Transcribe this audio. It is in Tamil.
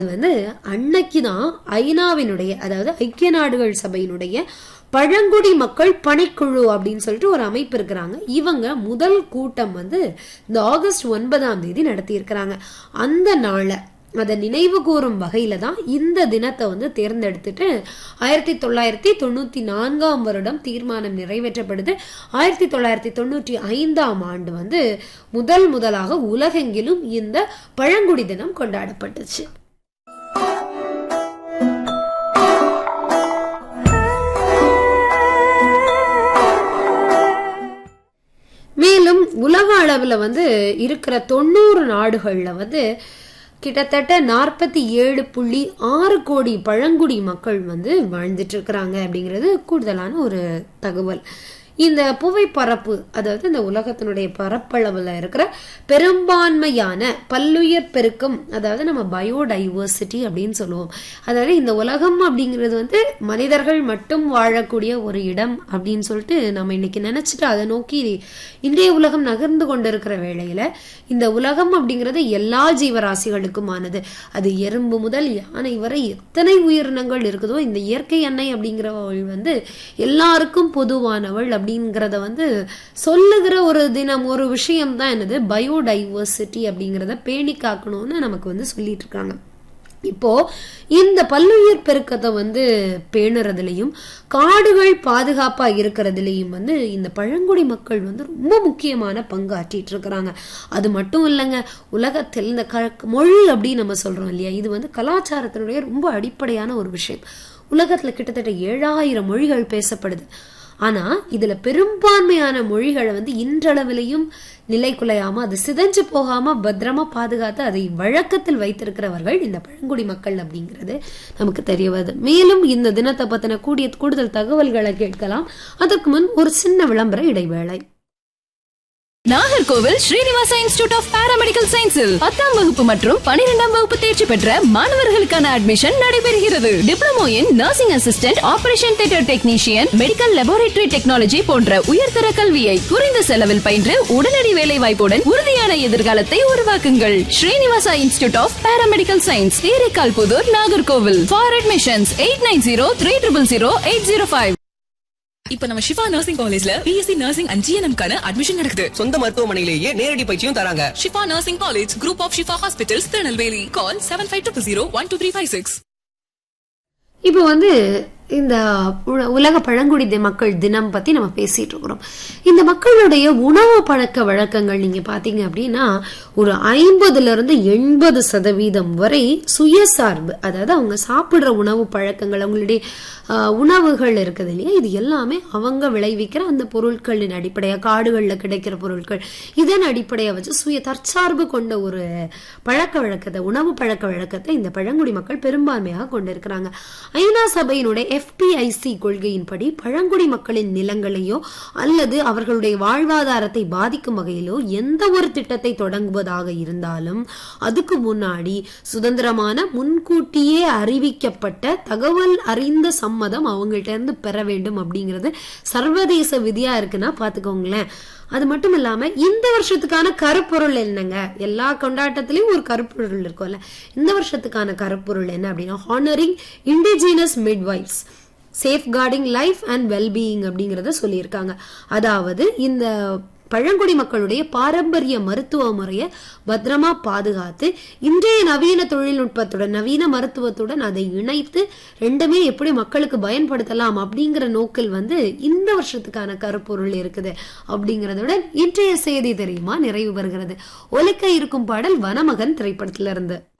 வந்து அன்னைக்கு தான் ஐநாவினுடைய அதாவது ஐக்கிய நாடுகள் சபையினுடைய பழங்குடி மக்கள் பணிக்குழு அப்படின்னு சொல்லிட்டு ஒரு அமைப்பு இருக்கிறாங்க இவங்க முதல் கூட்டம் வந்து இந்த ஆகஸ்ட் ஒன்பதாம் தேதி நடத்தி இருக்கிறாங்க அந்த நாளை அதை நினைவு கூறும் வகையில தான் இந்த தினத்தை வந்து தேர்ந்தெடுத்துட்டு ஆயிரத்தி தொள்ளாயிரத்தி தொண்ணூத்தி நான்காம் வருடம் தீர்மானம் நிறைவேற்றப்படுது ஆயிரத்தி தொள்ளாயிரத்தி தொண்ணூற்றி ஐந்தாம் ஆண்டு வந்து முதல் முதலாக உலகெங்கிலும் இந்த பழங்குடி தினம் கொண்டாடப்பட்டுச்சு மேலும் உலக அளவுல வந்து இருக்கிற தொண்ணூறு நாடுகள்ல வந்து கிட்டத்தட்ட நாற்பத்தி ஏழு புள்ளி ஆறு கோடி பழங்குடி மக்கள் வந்து வாழ்ந்துட்டு இருக்கிறாங்க அப்படிங்கிறது கூடுதலான ஒரு தகவல் இந்த புவிப்பரப்பு அதாவது இந்த உலகத்தினுடைய பரப்பளவுல இருக்கிற பெரும்பான்மையான பல்லுயிர் பெருக்கம் அதாவது நம்ம பயோடைவர்சிட்டி அப்படின்னு சொல்லுவோம் அதாவது இந்த உலகம் அப்படிங்கிறது வந்து மனிதர்கள் மட்டும் வாழக்கூடிய ஒரு இடம் அப்படின்னு சொல்லிட்டு நம்ம இன்னைக்கு நினைச்சிட்டு அதை நோக்கி இன்றைய உலகம் நகர்ந்து கொண்டிருக்கிற வேளையில இந்த உலகம் அப்படிங்கிறது எல்லா ஜீவராசிகளுக்குமானது அது எறும்பு முதல் யானை வரை எத்தனை உயிரினங்கள் இருக்குதோ இந்த இயற்கை அன்னை அப்படிங்கிறவள் வந்து எல்லாருக்கும் பொதுவானவள் அப்படிங்கிறத வந்து சொல்லுகிற ஒரு தினம் ஒரு விஷயம் தான் என்னது பயோடைவர்சிட்டி அப்படிங்கிறத பேணி காக்கணும்னு நமக்கு வந்து சொல்லிட்டு இருக்காங்க இப்போ இந்த பல்லுயிர் பெருக்கத்தை வந்து பேணுறதுலயும் காடுகள் பாதுகாப்பா இருக்கிறதுலயும் வந்து இந்த பழங்குடி மக்கள் வந்து ரொம்ப முக்கியமான பங்கு ஆற்றிட்டு இருக்கிறாங்க அது மட்டும் இல்லைங்க உலகத்தில் இந்த க மொழி அப்படின்னு நம்ம சொல்றோம் இல்லையா இது வந்து கலாச்சாரத்தினுடைய ரொம்ப அடிப்படையான ஒரு விஷயம் உலகத்துல கிட்டத்தட்ட ஏழாயிரம் மொழிகள் பேசப்படுது ஆனா இதுல பெரும்பான்மையான மொழிகளை வந்து இன்றளவிலையும் நிலை குலையாம அது சிதைஞ்சு போகாம பத்திரமா பாதுகாத்து அதை வழக்கத்தில் வைத்திருக்கிறவர்கள் இந்த பழங்குடி மக்கள் அப்படிங்கிறது நமக்கு தெரிய வருது மேலும் இந்த தினத்தை பத்தின கூடிய கூடுதல் தகவல்களை கேட்கலாம் அதற்கு முன் ஒரு சின்ன விளம்பர இடைவேளை Nagercoil Srinivasa institute of paramedical சயின்ஸில் பத்தாம் வகுப்பு மற்றும் பனிரெண்டாம் வகுப்பு தேர்ச்சி பெற்ற மாணவர்களுக்கான அட்மிஷன் நடைபெறுகிறது diploma in nursing assistant operation theatre technician medical laboratory technology போன்ற உயர்தர கல்வியை குறைந்த செலவில் பயின்று உடனடி வேலை வாய்ப்புடன் உறுதியான எதிர்காலத்தை உருவாக்குங்கள் Srinivasa institute of paramedical science Therikal Puthur Nagercoil for admissions eight nine zero three triple zero eight zero five இப்ப நம்ம ஷிஃபா நர்சிங் காலேஜ்ல பிஎஸ்சி நர்சிங் அண்ட் ஜிஎன்எம் கான அட்மிஷன் நடக்குது சொந்த மருத்துவமனையிலேயே நேரடி பயிற்சியும் தராங்க Shifa nursing college group of Shifa hospitals Tirunelveli call seven five two zero one two three five six இப்போ வந்து இந்த உல- உலக பழங்குடி தி- மக்கள் தினம் பத்தி நம்ம பேசிட்டு இருக்கிறோம் இந்த மக்களுடைய உணவு பழக்க வழக்கங்கள் நீங்க பாத்தீங்க அப்படின்னா ஒரு ஐம்பதுல இருந்து எண்பது சதவீதம் வரை சுயசார்பு அதாவது அவங்க சாப்பிடுற உணவு பழக்கங்கள் அவங்களுடைய ஆஹ், உணவுகள் இருக்குது இல்லையா இது எல்லாமே அவங்க விளைவிக்கிற அந்த பொருட்களின் அடிப்படையா காடுகள்ல கிடைக்கிற பொருட்கள் இதன் அடிப்படையா வச்சு சுய தற்சார்பு கொண்ட ஒரு பழக்க வழக்கத்தை உணவு பழக்க வழக்கத்தை இந்த பழங்குடி மக்கள் பெரும்பான்மையாக கொண்டிருக்கிறாங்க ஐநா சபையினுடைய எஃபிஐசி கொள்கையின்படி பழங்குடி மக்களின் நிலங்களையோ அல்லது அவர்களுடைய வாழ்வாதாரத்தை பாதிக்கும் வகையிலோ எந்த ஒரு திட்டத்தை தொடங்குவதாக இருந்தாலும் அதுக்கு முன்னாடி சுதந்திரமான முன்கூட்டியே அறிவிக்கப்பட்ட தகவல் அறிந்த சம்மதம் அவங்கள்ட்ட இருந்து பெற வேண்டும் அப்படிங்கிறது சர்வதேச விதியா இருக்குன்னா பாத்துக்கோங்களேன் அது மட்டும் இல்லாம இந்த வருஷத்துக்கான கருப்பொருள் என்னங்க எல்லா கொண்டாட்டத்திலயும் ஒரு கருப்பொருள் இருக்கும்ல இந்த வருஷத்துக்கான கருப்பொருள் என்ன அப்படின்னா honouring indigenous midwives safeguarding life and wellbeing அப்படிங்கறத சொல்லியிருக்காங்க அதாவது இந்த பழங்குடி மக்களுடைய பாரம்பரிய மருத்துவ முறையை பத்திரமா பாதுகாத்து இன்றைய நவீன தொழில்நுட்பத்துடன் நவீன மருத்துவத்துடன் அதை இணைத்து ரெண்டுமே எப்படி மக்களுக்கு பயன்படுத்தலாம் அப்படிங்கிற நோக்கில் வந்து இந்த வருஷத்துக்கான கருப்பொருள் இருக்குது அப்படிங்கறதுடன் இன்றைய செய்தி தெரியுமா நிறைவு வருகிறது ஒலிக்க இருக்கும் பாடல் வனமகன் திரைப்படத்திலிருந்து